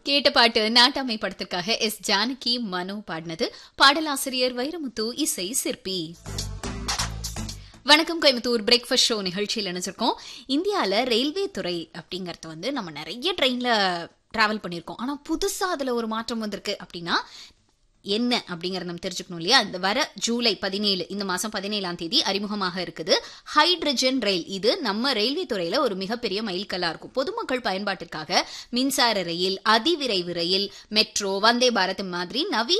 கேட்ட பாட்டு நாட்டாமை படத்திற்காக எஸ் ஜானகி மனோ பாடினது பாடலாசிரியர் வைரமுத்து இசை சிற்பி வணக்கம் கோயம்புத்தூர் பிரேக்ஃபாஸ்ட் ஷோ நிகழ்ச்சியில் நினைச்சிருக்கோம் இந்தியாவில் ரயில்வே துறை அப்படிங்கறது வந்து நம்ம நிறைய ட்ரெயினில் ட்ராவல் பண்ணியிருக்கோம் ஆனால் புதுசாக அதில் ஒரு மாற்றம் வந்திருக்கு அப்படின்னா என்ன அப்படிங்கறத நம்ம தெரிஞ்சுக்கணும் இல்லையா இந்த வர ஜூலை பதினேழு இந்த மாசம் பதினேழாம் தேதி அறிமுகமாக இருக்குது ஹைட்ரஜன் ரயில் இது நம்ம ரயில்வே துறையில ஒரு மிகப்பெரிய மைல்கல்லா இருக்கும் பொதுமக்கள் பயன்பாட்டிற்காக மின்சார ரயில் அதிவிரைவு ரயில் மெட்ரோ வந்தே பாரத் மாதிரி நவீன